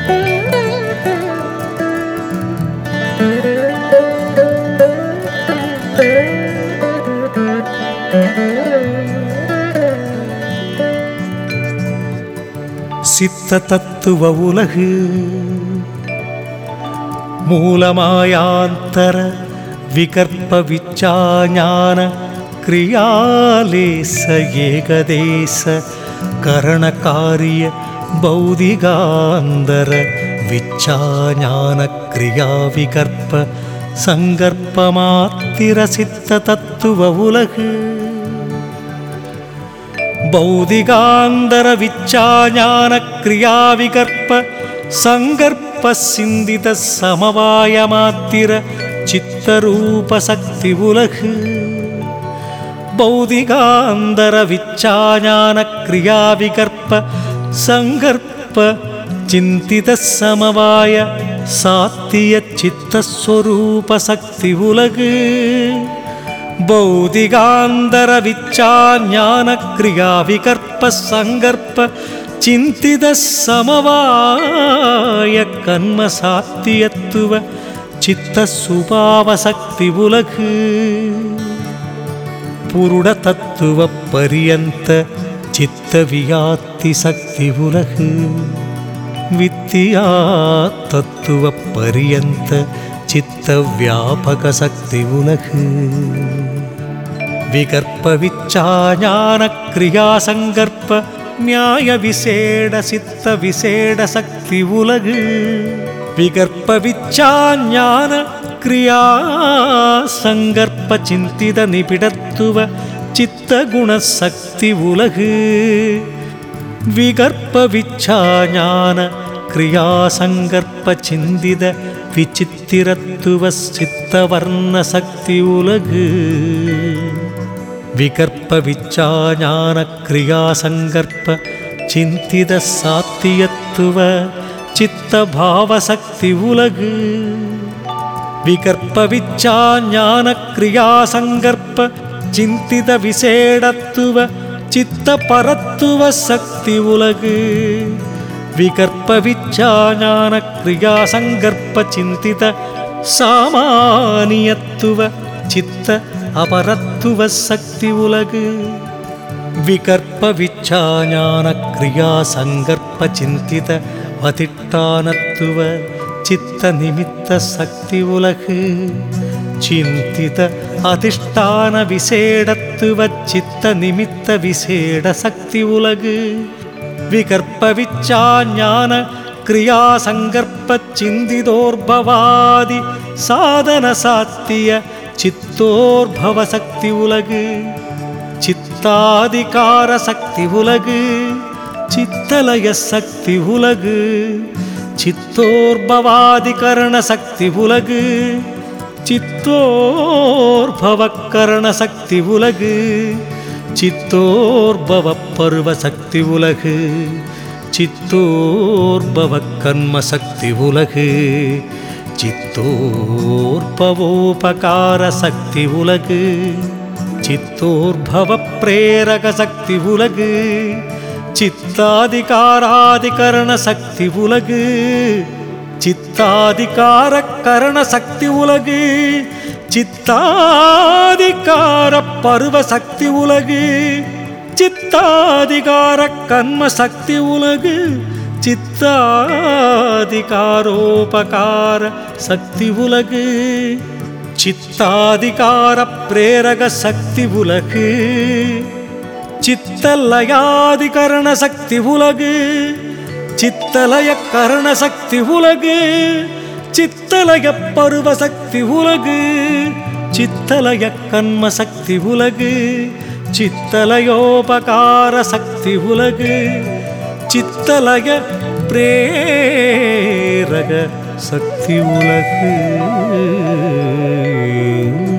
சித்த தத்துவ உலகு மூலமாயாந்தர விகற்ப விச்சாஞான கிரியாலேச ஏகதேச கரணகாரிய பௌதிகாந்தர விச்சாஞான கிரியா விகற்ப சங்கற்பமாத்திர சித்த தத்துவ உலகு பௌதிகாந்தர விச்சாஞான கிரியாவிகற்ப சங்கற்ப சிந்தித சமவாய மாத்திர சித்தரூப சக்தி உலகு பௌதிகாந்தர விச்சாஞான கிரியாவிகற்ப சங்கற்ப சிந்தித சமவாய சாத்திய சித்தஸ்வரூப சக்தி உலகு பௌதிகாந்தர விச்சாஞான கிரியா விகற்ப சங்கற்ப சிந்தித சமவாய கண்ம சாத்தியத்துவ சித்த சுபாவ சக்தி உலகு புருட தத்துவ பரியந்த சித்த வியாத்தி சக்தி உலகு வித்தியா தத்துவ பரியந்த சித்த வியாபக சக்தி உலகு விகற்ப விச்சாஞான கிரியா சங்கற்ப நியாய விசேட சித்த விசேட சக்தி உலகு விகற்ப விச்சாஞான கிரியா சங்கற்ப சிந்தித நிபிடத்துவ சித்த குண சக்தி உலகு விகற்ப விச்சாஞான கிரியா சங்கற்ப சிந்தித விசித்திரத்துவ சித்தவர்ண சக்தி உலகு விகற்ப விச்சாஞான கிரியா சங்கற்ப சிந்தித சாத்தியத்துவ சித்த பாவ சக்தி உலகு விகற்ப விச்சாஞான கிரியா சங்கற்ப சிந்தித விசேடத்துவ சித்த பரத்துவ சக்தி உலகு விகற்ப விச்சாஞான கிரியா சங்கற்ப சிந்தித சாமானியத்துவ சித்த அபரத்துவ சக்தி உலகு விகற்ப விச்சாஞான கிரியா சங்கற்ப சிந்தித அதிஷ்டானத்துவ சித்த நிமித்த சக்தி உலகு சிந்தித அதிஷ்டான விசேடத்துவ சித்த நிமித்த விசேட சக்தி உலகு விகற்ப விச்சாஞான கிரியா சங்கற்ப சிந்திதோர்பவாதி சாதன சாத்திய சித்தோர்பவ சக்தி உலகு சித்தாதிகார சக்தி உலகு சித்தலய சக்தி உலகு சித்தோர்பவாதிகரண சக்தி உலகு சித்தோர்பவக்கரண சக்தி உலகு சித்தோர்பவ பருவ சக்தி உலகு சித்தோர்பவ கர்ம சக்தி உலகு சித்தோர்பவோபகார சக்தி உலகு சித்தோர்பவ பிரேரக சக்தி உலகு சித்தாதிகாராதிகரண சக்தி உலகு சித்தாதிகார கரண சக்தி உலகு சித்தாதிகார பருவ சக்தி உலகு சித்தாதிகார கண்ம சக்தி உலகு சித்தாதிகாரோபகார சக்தி உலகு சித்தாதிகார பிரேரக சக்தி உலகு சித்தலயாதிகரண சக்தி உலகு சித்தலய கரண சக்தி உலகு சித்தலய பருவ சக்தி உலகு சித்தலய கண்ம சக்தி உலகு சித்தலயோபகார சக்தி உலகு சித்தலய பிரேரக சக்தி உலகு